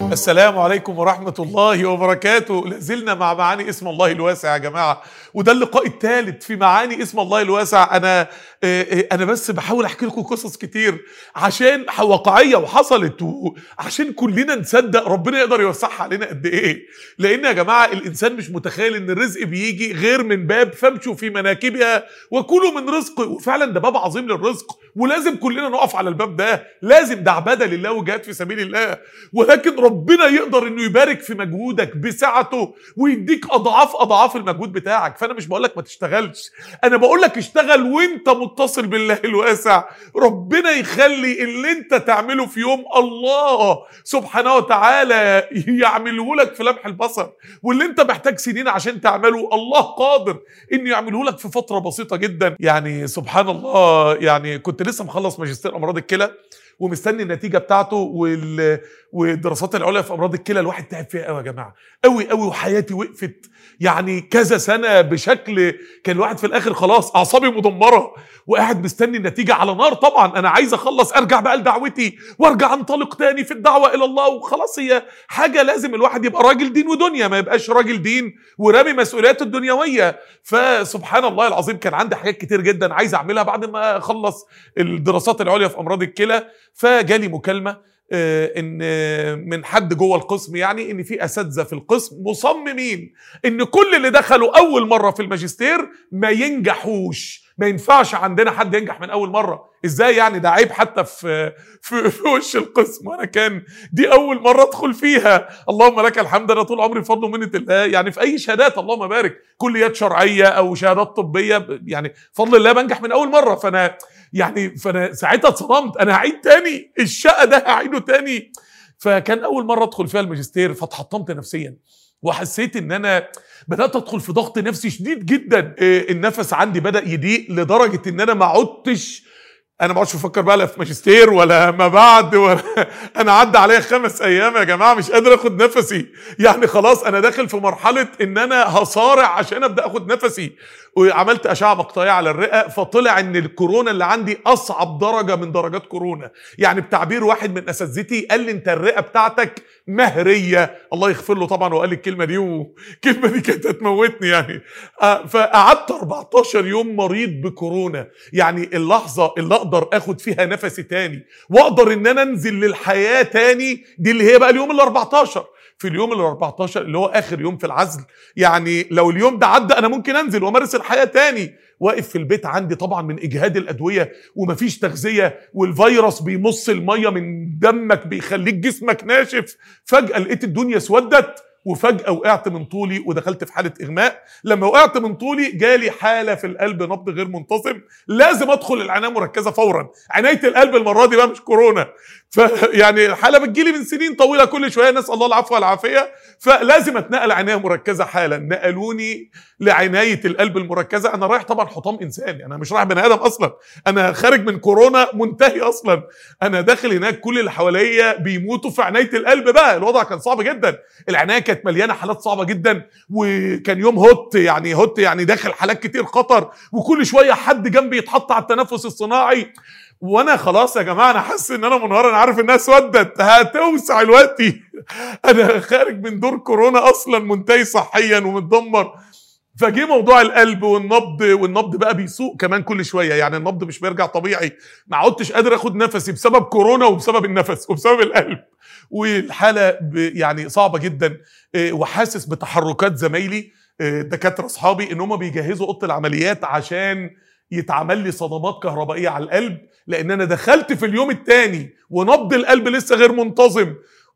السلام عليكم ورحمة الله وبركاته لازلنا مع معاني اسم الله الواسع يا جماعة وده اللقاء الثالث في معاني اسم الله الواسع أنا آه، آه، أنا بس بحاول أحكي لكم قصص كتير عشان واقعية وحصلت وعشان كلنا نصدق ربنا يقدر يوسعها علينا قد إيه لأن يا جماعة الإنسان مش متخيل إن الرزق بيجي غير من باب فامشوا في مناكبها وكلوا من رزق وفعلا ده باب عظيم للرزق ولازم كلنا نقف على الباب ده لازم ده عبادة لله وجهاد في سبيل الله ولكن ربنا يقدر انه يبارك في مجهودك بسعته ويديك اضعاف اضعاف المجهود بتاعك فانا مش بقول لك ما تشتغلش انا بقول لك اشتغل وانت متصل بالله الواسع ربنا يخلي اللي انت تعمله في يوم الله سبحانه وتعالى يعمله لك في لمح البصر واللي انت محتاج سنين عشان تعمله الله قادر انه يعمله لك في فتره بسيطه جدا يعني سبحان الله يعني كنت لسه مخلص ماجستير امراض الكلى ومستني النتيجه بتاعته وال... والدراسات العليا في امراض الكلى الواحد تعب فيها قوي يا جماعه قوي قوي وحياتي وقفت يعني كذا سنه بشكل كان الواحد في الاخر خلاص اعصابي مدمره وقاعد مستني النتيجه على نار طبعا انا عايز اخلص ارجع بقى لدعوتي وارجع انطلق تاني في الدعوه الى الله وخلاص هي حاجه لازم الواحد يبقى راجل دين ودنيا ما يبقاش راجل دين ورامي مسؤولياته الدنيويه فسبحان الله العظيم كان عندي حاجات كتير جدا عايز اعملها بعد ما اخلص الدراسات العليا في امراض الكلى فجالي مكالمه آه، ان آه، من حد جوه القسم يعني ان في اساتذه في القسم مصممين ان كل اللي دخلوا اول مره في الماجستير ما ينجحوش ما ينفعش عندنا حد ينجح من اول مره ازاي يعني ده عيب حتى في في, في وش القسم وانا كان دي اول مره ادخل فيها اللهم لك الحمد انا طول عمري بفضل ومنه الله يعني في اي شهادات اللهم بارك كليات شرعيه او شهادات طبيه يعني فضل الله بنجح من اول مره فانا يعني فانا ساعتها اتصدمت انا هعيد تاني الشقه ده هعيده تاني فكان اول مره ادخل فيها الماجستير فاتحطمت نفسيا وحسيت ان انا بدات ادخل في ضغط نفسي شديد جدا إيه، النفس عندي بدا يضيق لدرجه ان انا ما عدتش انا ما عدتش بفكر بقى لا في ماجستير ولا ما بعد ولا انا عدى عليا خمس ايام يا جماعه مش قادر اخد نفسي يعني خلاص انا داخل في مرحله ان انا هصارع عشان ابدا اخد نفسي وعملت اشعه مقطعيه على الرئه فطلع ان الكورونا اللي عندي اصعب درجه من درجات كورونا يعني بتعبير واحد من اساتذتي قال لي انت الرئه بتاعتك مهريه الله يغفر له طبعا وقال لي الكلمه دي والكلمه دي كانت هتموتني يعني آه، فقعدت 14 يوم مريض بكورونا يعني اللحظه اللي اقدر اخد فيها نفسي تاني واقدر ان انا انزل للحياه تاني دي اللي هي بقى اليوم ال 14 في اليوم ال 14 اللي هو اخر يوم في العزل يعني لو اليوم ده عدى انا ممكن انزل وامارس الحياه تاني واقف في البيت عندي طبعا من اجهاد الادويه ومفيش تغذيه والفيروس بيمص الميه من دمك بيخليك جسمك ناشف فجاه لقيت الدنيا اسودت وفجأة وقعت من طولي ودخلت في حالة إغماء لما وقعت من طولي جالي حالة في القلب نبض غير منتظم لازم أدخل العناية المركزة فورا عناية القلب المرة دي بقى مش كورونا فيعني الحالة بتجيلي من سنين طويلة كل شوية نسأل الله العفو والعافية فلازم أتنقل عناية مركزة حالا نقلوني لعناية القلب المركزة أنا رايح طبعا حطام إنسان أنا مش رايح بني آدم أصلا أنا خارج من كورونا منتهي أصلا أنا داخل هناك كل اللي حواليا بيموتوا في عناية القلب بقى الوضع كان صعب جدا العناية كانت مليانة حالات صعبة جدا وكان يوم هوت يعني هوت يعني داخل حالات كتير خطر وكل شوية حد جنبي يتحط على التنفس الصناعي وانا خلاص يا جماعه انا حاسس ان انا منهار انا عارف انها اسودت هتوسع دلوقتي انا خارج من دور كورونا اصلا منتهي صحيا ومتدمر فجه موضوع القلب والنبض والنبض بقى بيسوق كمان كل شويه يعني النبض مش بيرجع طبيعي ما عدتش قادر اخد نفسي بسبب كورونا وبسبب النفس وبسبب القلب والحاله ب- يعني صعبه جدا إيه، وحاسس بتحركات زمايلي إيه، دكاتره اصحابي ان هم بيجهزوا اوضه العمليات عشان يتعمل لي صدمات كهربائيه على القلب لان انا دخلت في اليوم الثاني ونبض القلب لسه غير منتظم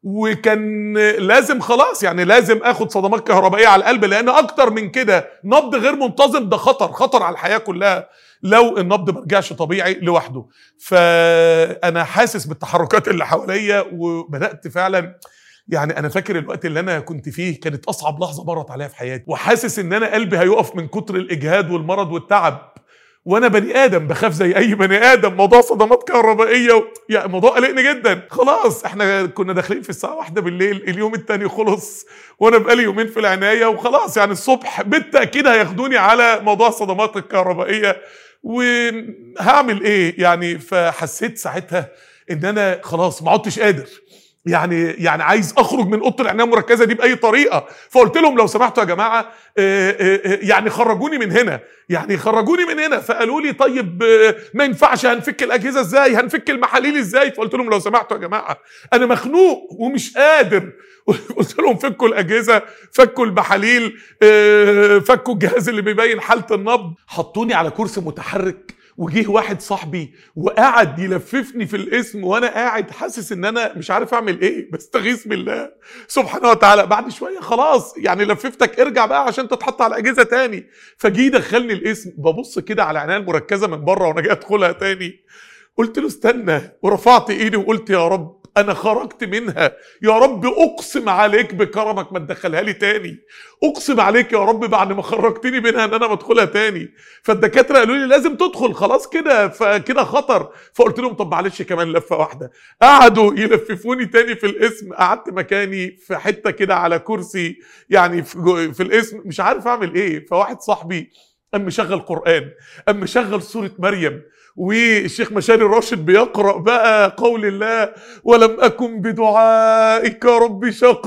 وكان لازم خلاص يعني لازم اخد صدمات كهربائيه على القلب لان اكتر من كده نبض غير منتظم ده خطر خطر على الحياه كلها لو النبض ما رجعش طبيعي لوحده فانا حاسس بالتحركات اللي حواليا وبدات فعلا يعني انا فاكر الوقت اللي انا كنت فيه كانت اصعب لحظه مرت عليا في حياتي وحاسس ان انا قلبي هيقف من كتر الاجهاد والمرض والتعب وانا بني ادم بخاف زي اي بني ادم موضوع صدمات كهربائيه و... يعني موضوع قلقني جدا خلاص احنا كنا داخلين في الساعه واحدة بالليل اليوم التاني خلص وانا بقالي يومين في العنايه وخلاص يعني الصبح بالتاكيد هياخدوني على موضوع الصدمات الكهربائيه وهعمل ايه يعني فحسيت ساعتها ان انا خلاص ما عدتش قادر يعني يعني عايز اخرج من اوضه العنايه المركزه دي باي طريقه فقلت لهم لو سمحتوا يا جماعه آه، آه، آه، يعني خرجوني من هنا يعني خرجوني من هنا فقالوا لي طيب آه، ما ينفعش هنفك الاجهزه ازاي هنفك المحاليل ازاي فقلت لهم لو سمحتوا يا جماعه انا مخنوق ومش قادر قلت لهم فكوا الاجهزه فكوا المحاليل آه، فكوا الجهاز اللي بيبين حاله النبض حطوني على كرسي متحرك وجيه واحد صاحبي وقعد يلففني في الاسم وانا قاعد حاسس ان انا مش عارف اعمل ايه بستغيث بالله سبحانه وتعالى بعد شويه خلاص يعني لففتك ارجع بقى عشان تتحط على اجهزه تاني فجي دخلني الاسم ببص كده على العنايه المركزه من بره وانا جاي ادخلها تاني قلت له استنى ورفعت ايدي وقلت يا رب انا خرجت منها يا رب اقسم عليك بكرمك ما تدخلها لي تاني اقسم عليك يا رب بعد ما خرجتني منها ان انا بدخلها تاني فالدكاتره قالوا لي لازم تدخل خلاص كده فكده خطر فقلت لهم طب معلش كمان لفه واحده قعدوا يلففوني تاني في الاسم قعدت مكاني في حته كده على كرسي يعني في, جو- في الاسم مش عارف اعمل ايه فواحد صاحبي قام مشغل قران قام مشغل سوره مريم والشيخ مشاري الراشد بيقرا بقى قول الله ولم اكن بدعائك رب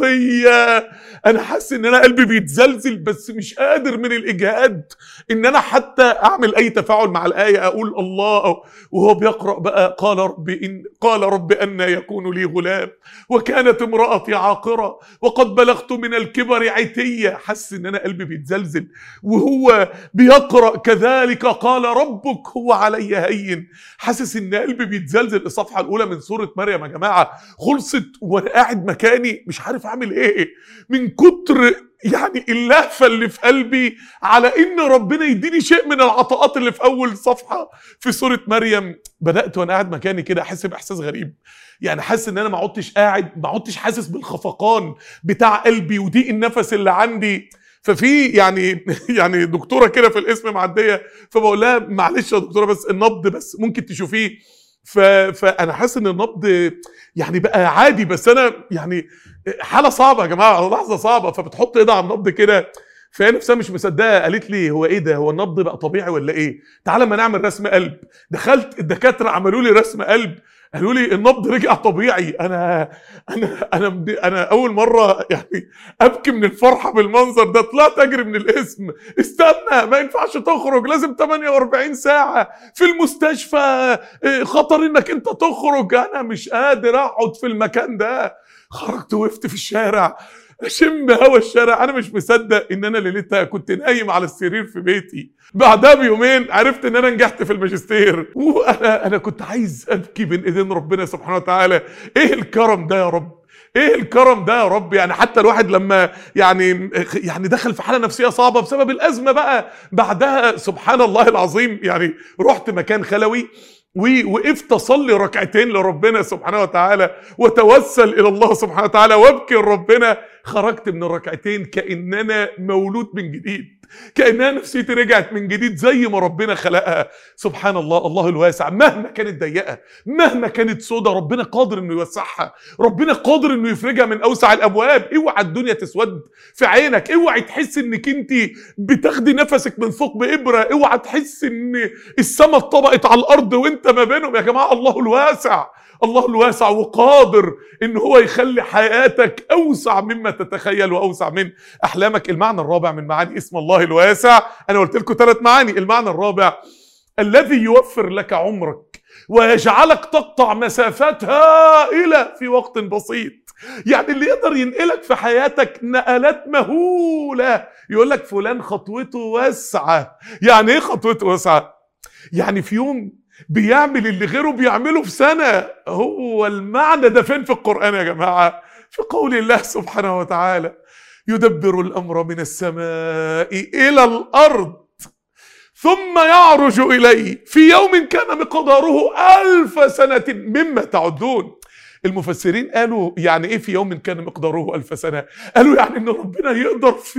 شقيا انا حاسس ان انا قلبي بيتزلزل بس مش قادر من الاجهاد ان انا حتى اعمل اي تفاعل مع الايه اقول الله أو وهو بيقرا بقى قال رب ان قال رب ان يكون لي غلام وكانت امراتي عاقره وقد بلغت من الكبر عتيه حاسس ان انا قلبي بيتزلزل وهو بيقرا كذلك قال ربك هو علي هين حاسس ان قلبي بيتزلزل الصفحه الاولى من سوره مريم يا جماعه خلصت وانا قاعد مكاني مش عارف اعمل ايه من كتر يعني اللهفه اللي في قلبي على ان ربنا يديني شيء من العطاءات اللي في اول صفحه في سوره مريم بدات وانا قاعد مكاني كده احس باحساس غريب يعني حاسس ان انا ما عدتش قاعد ما عدتش حاسس بالخفقان بتاع قلبي وضيق النفس اللي عندي ففي يعني يعني دكتوره كده في الاسم معديه فبقول لها معلش يا دكتوره بس النبض بس ممكن تشوفيه ف... فانا حاسس ان النبض يعني بقى عادي بس انا يعني حاله صعبه يا جماعه لحظه صعبه فبتحط ايدها على النبض كده فهي نفسها مش مصدقه قالت لي هو ايه ده هو النبض بقى طبيعي ولا ايه تعالى ما نعمل رسم قلب دخلت الدكاتره عملوا لي رسم قلب قالوا لي النبض رجع طبيعي انا انا انا انا اول مره يعني ابكي من الفرحه بالمنظر ده طلعت اجري من الاسم استنى ما ينفعش تخرج لازم 48 ساعه في المستشفى إيه، خطر انك انت تخرج انا مش قادر اقعد في المكان ده خرجت وقفت في الشارع اشم هوا الشارع انا مش مصدق ان انا ليلتها كنت نايم على السرير في بيتي بعدها بيومين عرفت ان انا نجحت في الماجستير وانا انا كنت عايز ابكي بين ايدين ربنا سبحانه وتعالى ايه الكرم ده يا رب ايه الكرم ده يا رب يعني حتى الواحد لما يعني يعني دخل في حاله نفسيه صعبه بسبب الازمه بقى بعدها سبحان الله العظيم يعني رحت مكان خلوي ووقفت اصلي ركعتين لربنا سبحانه وتعالى وتوسل الى الله سبحانه وتعالى وابكي لربنا خرجت من الركعتين كاننا مولود من جديد كانها نفسيتي رجعت من جديد زي ما ربنا خلقها سبحان الله الله الواسع مهما كانت ضيقه مهما كانت سودة ربنا قادر انه يوسعها ربنا قادر انه يفرجها من اوسع الابواب اوعى الدنيا تسود في عينك اوعى تحس انك انت بتاخدي نفسك من ثقب ابره اوعى تحس ان السماء اتطبقت على الارض وانت ما بينهم يا جماعه الله الواسع الله الواسع وقادر ان هو يخلي حياتك اوسع مما تتخيل واوسع من احلامك المعنى الرابع من معاني اسم الله الواسع انا قلت لكم ثلاث معاني المعنى الرابع الذي يوفر لك عمرك ويجعلك تقطع مسافات هائله في وقت بسيط يعني اللي يقدر ينقلك في حياتك نقلات مهوله يقول لك فلان خطوته واسعه يعني ايه خطوته واسعه يعني في يوم بيعمل اللي غيره بيعمله في سنة هو المعنى ده فين في القرآن يا جماعة في قول الله سبحانه وتعالى يدبر الأمر من السماء إلى الأرض ثم يعرج إليه في يوم كان مقداره ألف سنة مما تعدون المفسرين قالوا يعني ايه في يوم كان مقداره ألف سنة قالوا يعني ان ربنا يقدر في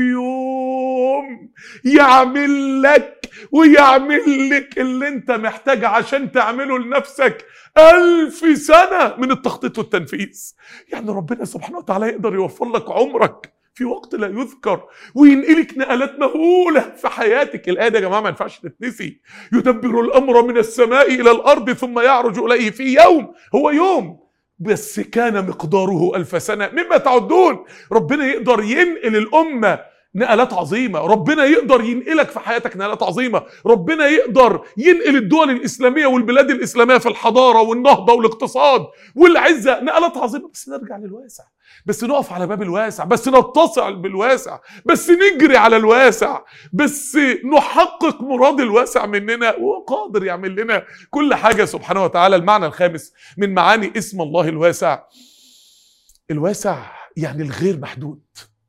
يوم يعمل لك ويعمل لك اللي انت محتاج عشان تعمله لنفسك ألف سنة من التخطيط والتنفيذ يعني ربنا سبحانه وتعالى يقدر يوفر لك عمرك في وقت لا يذكر وينقلك نقلات مهولة في حياتك الآية دي يا جماعة ما ينفعش تتنسي يدبر الأمر من السماء إلى الأرض ثم يعرج إليه في يوم هو يوم بس كان مقداره ألف سنة مما تعدون ربنا يقدر ينقل الأمة نقلات عظيمة ربنا يقدر ينقلك في حياتك نقلات عظيمة ربنا يقدر ينقل الدول الإسلامية والبلاد الإسلامية في الحضارة والنهضة والاقتصاد والعزة نقلات عظيمة بس نرجع للواسع بس نقف على باب الواسع بس نتصل بالواسع بس نجري على الواسع بس نحقق مراد الواسع مننا وهو قادر يعمل لنا كل حاجة سبحانه وتعالى المعنى الخامس من معاني اسم الله الواسع الواسع يعني الغير محدود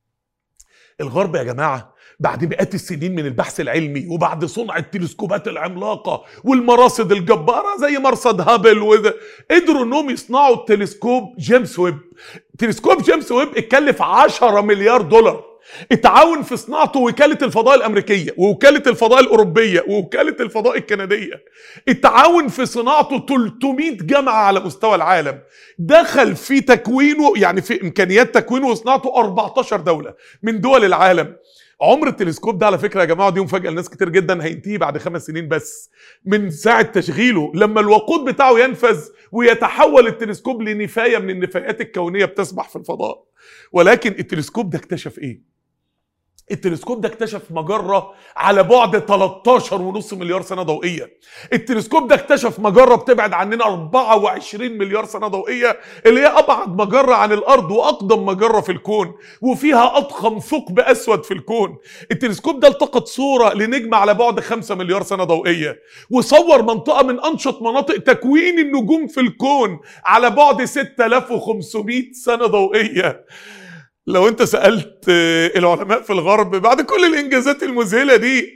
الغرب يا جماعه بعد مئات السنين من البحث العلمي وبعد صنع التلسكوبات العملاقه والمراصد الجباره زي مرصد هابل وذا قدروا انهم يصنعوا التلسكوب جيمس ويب تلسكوب جيمس ويب اتكلف 10 مليار دولار اتعاون في صناعته وكالة الفضاء الأمريكية ووكالة الفضاء الأوروبية ووكالة الفضاء الكندية اتعاون في صناعته 300 جامعة على مستوى العالم دخل في تكوينه يعني في إمكانيات تكوينه وصناعته 14 دولة من دول العالم عمر التلسكوب ده على فكره يا جماعه دي مفاجاه لناس كتير جدا هينتهي بعد خمس سنين بس من ساعه تشغيله لما الوقود بتاعه ينفذ ويتحول التلسكوب لنفايه من النفايات الكونيه بتسبح في الفضاء ولكن التلسكوب ده اكتشف ايه التلسكوب ده اكتشف مجرة على بعد 13 ونص مليار سنة ضوئية التلسكوب ده اكتشف مجرة بتبعد عننا 24 مليار سنة ضوئية اللي هي أبعد مجرة عن الأرض وأقدم مجرة في الكون وفيها أضخم ثقب أسود في الكون التلسكوب ده التقط صورة لنجم على بعد 5 مليار سنة ضوئية وصور منطقة من أنشط مناطق تكوين النجوم في الكون على بعد 6500 سنة ضوئية لو انت سالت العلماء في الغرب بعد كل الانجازات المذهله دي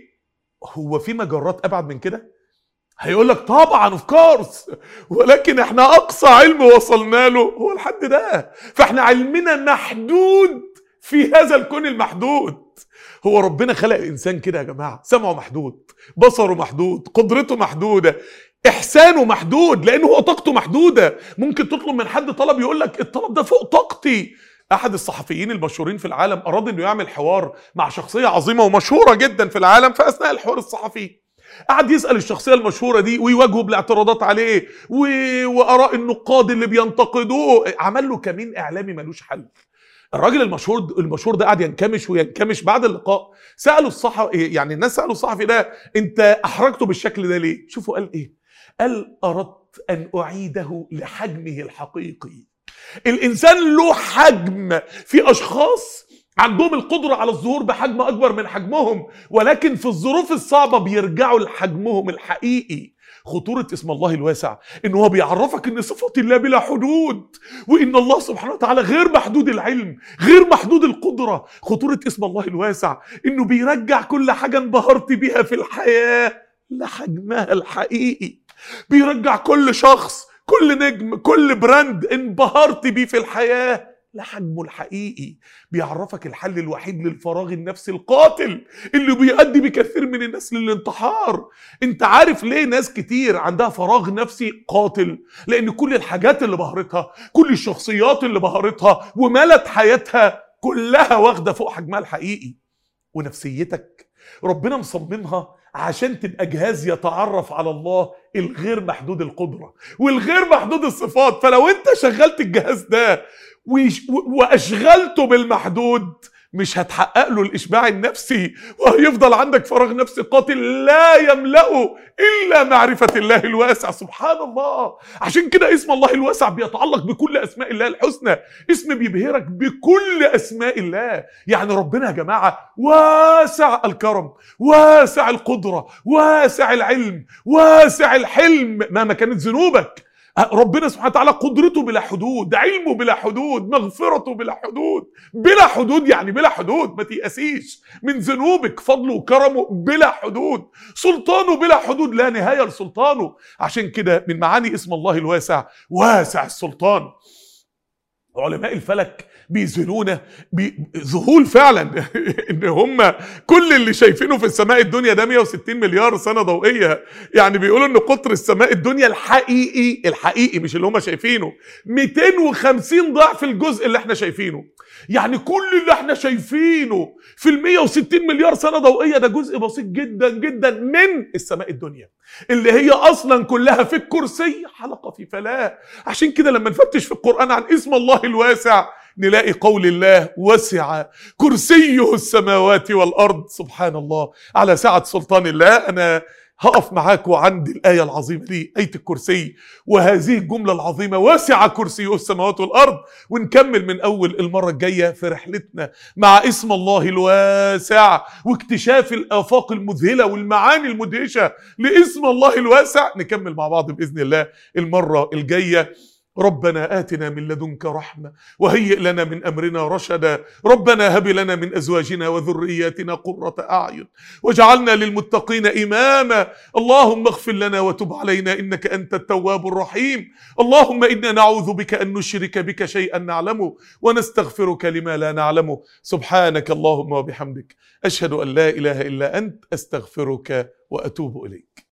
هو في مجرات ابعد من كده هيقول لك طبعا اوف كورس ولكن احنا اقصى علم وصلنا له هو الحد ده فاحنا علمنا محدود في هذا الكون المحدود هو ربنا خلق الانسان كده يا جماعه سمعه محدود بصره محدود قدرته محدوده احسانه محدود لانه هو طاقته محدوده ممكن تطلب من حد طلب يقول لك الطلب ده فوق طاقتي احد الصحفيين المشهورين في العالم اراد انه يعمل حوار مع شخصيه عظيمه ومشهوره جدا في العالم في اثناء الحوار الصحفي قعد يسال الشخصيه المشهوره دي ويواجهه بالاعتراضات عليه و... واراء النقاد اللي بينتقدوه عمل له كمين اعلامي ملوش حل الراجل المشهور المشهور ده قعد ينكمش وينكمش بعد اللقاء سالوا الصحفي يعني الناس سالوا الصحفي ده انت احرجته بالشكل ده ليه شوفوا قال ايه قال اردت ان اعيده لحجمه الحقيقي الانسان له حجم في اشخاص عندهم القدرة على الظهور بحجم أكبر من حجمهم ولكن في الظروف الصعبة بيرجعوا لحجمهم الحقيقي خطورة اسم الله الواسع إن هو بيعرفك إن صفات الله بلا حدود وإن الله سبحانه وتعالى غير محدود العلم غير محدود القدرة خطورة اسم الله الواسع إنه بيرجع كل حاجة انبهرت بيها في الحياة لحجمها الحقيقي بيرجع كل شخص كل نجم كل براند انبهرت بيه في الحياه لحجمه الحقيقي بيعرفك الحل الوحيد للفراغ النفسي القاتل اللي بيؤدي بكثير من الناس للانتحار انت عارف ليه ناس كتير عندها فراغ نفسي قاتل لان كل الحاجات اللي بهرتها كل الشخصيات اللي بهرتها وملت حياتها كلها واخده فوق حجمها الحقيقي ونفسيتك ربنا مصممها عشان تبقى جهاز يتعرف على الله الغير محدود القدره والغير محدود الصفات فلو انت شغلت الجهاز ده واشغلته بالمحدود مش هتحقق له الاشباع النفسي وهيفضل عندك فراغ نفسي قاتل لا يملأه الا معرفه الله الواسع سبحان الله عشان كده اسم الله الواسع بيتعلق بكل اسماء الله الحسنى اسم بيبهرك بكل اسماء الله يعني ربنا يا جماعه واسع الكرم واسع القدره واسع العلم واسع الحلم مهما كانت ذنوبك ربنا سبحانه وتعالى قدرته بلا حدود علمه بلا حدود مغفرته بلا حدود بلا حدود يعني بلا حدود ما تيأسيش من ذنوبك فضله وكرمه بلا حدود سلطانه بلا حدود لا نهاية لسلطانه عشان كده من معاني اسم الله الواسع واسع السلطان علماء الفلك بيذهلونا بي- ذهول فعلا ان هم كل اللي شايفينه في السماء الدنيا ده 160 مليار سنه ضوئيه يعني بيقولوا ان قطر السماء الدنيا الحقيقي الحقيقي مش اللي هم شايفينه 250 ضعف الجزء اللي احنا شايفينه يعني كل اللي احنا شايفينه في ال 160 مليار سنه ضوئيه ده جزء بسيط جدا جدا من السماء الدنيا اللي هي اصلا كلها في الكرسي حلقه في فلاه عشان كده لما نفتش في القران عن اسم الله الواسع نلاقي قول الله وسع كرسيه السماوات والارض سبحان الله على سعه سلطان الله انا هقف معاكم عند الآية العظيمة دي آية الكرسي وهذه الجملة العظيمة وسع كرسيه السماوات والأرض ونكمل من أول المرة الجاية في رحلتنا مع اسم الله الواسع واكتشاف الآفاق المذهلة والمعاني المدهشة لاسم الله الواسع نكمل مع بعض بإذن الله المرة الجاية ربنا آتنا من لدنك رحمة وهيئ لنا من أمرنا رشدا ربنا هب لنا من أزواجنا وذرياتنا قرة أعين واجعلنا للمتقين إماما اللهم اغفر لنا وتب علينا إنك أنت التواب الرحيم اللهم إنا نعوذ بك أن نشرك بك شيئا نعلمه ونستغفرك لما لا نعلمه سبحانك اللهم وبحمدك أشهد أن لا إله إلا أنت أستغفرك وأتوب إليك